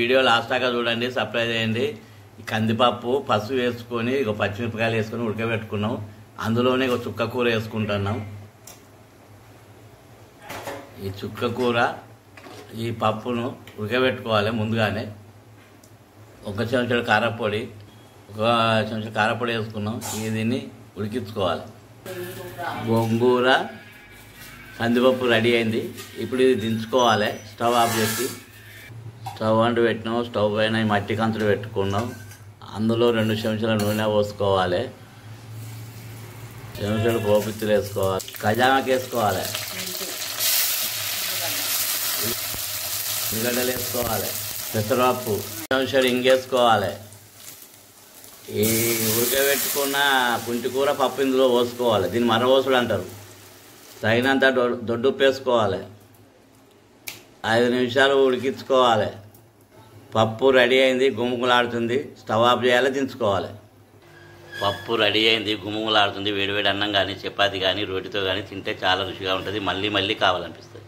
video last దాకా చూడండి surprise చేయండి ఈ కందిపప్పు పసుపు వేసుకొని ఇక పచ్చిమిరపకాయలు వేసుకొని ఉడకబెట్టుకున్నాం అందులోనే ఒక చుక్క కూర వేసుకుంటున్నాం ఈ చుక్క కూర ఈ పప్పును ఉడకబెట్టుకోవాలి ముందుగానే ఒక చెంచాడు కారపొడి ఒక చెంచా కారపొడి వేసుకున్నాం ఇది దీన్ని ఉడికించుకోవాలి గోంగూర కందిపప్పు రెడీ అయింది ఇప్పుడు ఇది దించుకోవాలి స్టవ్ ఆఫ్ చేసి స్టవ్ అంటు పెట్టినాం స్టవ్ పైన ఈ మట్టి కంచుడు పెట్టుకున్నాం అందులో రెండు చెంచాల నూనె పోసుకోవాలి చెంచాలు పోపిత్తులు వేసుకోవాలి ఖజానాకి వేసుకోవాలి ఉల్లిగడ్డలు వేసుకోవాలి పెసరపప్పు చెంచాడు ఇంగేసుకోవాలి ఈ ఉడకబెట్టుకున్న పుంటి కూర పప్పు ఇందులో పోసుకోవాలి దీన్ని మరవోసుడు అంటారు తగినంత దొ- దొడ్డు ఉప్పు వేసుకోవాలి ఐదు నిమిషాలు ఉడికించుకోవాలి పప్పు రెడీ అయింది గుమ్ముగులాడుతుంది స్టవ్ ఆఫ్ చేయాలి దించుకోవాలి పప్పు రెడీ అయింది గుమ్ముగులాడుతుంది వేడివేడి అన్నం కానీ చపాతి కానీ రోటితో కానీ తింటే చాలా రుచిగా ఉంటుంది మళ్ళీ మళ్ళీ కావాలనిపిస్తుంది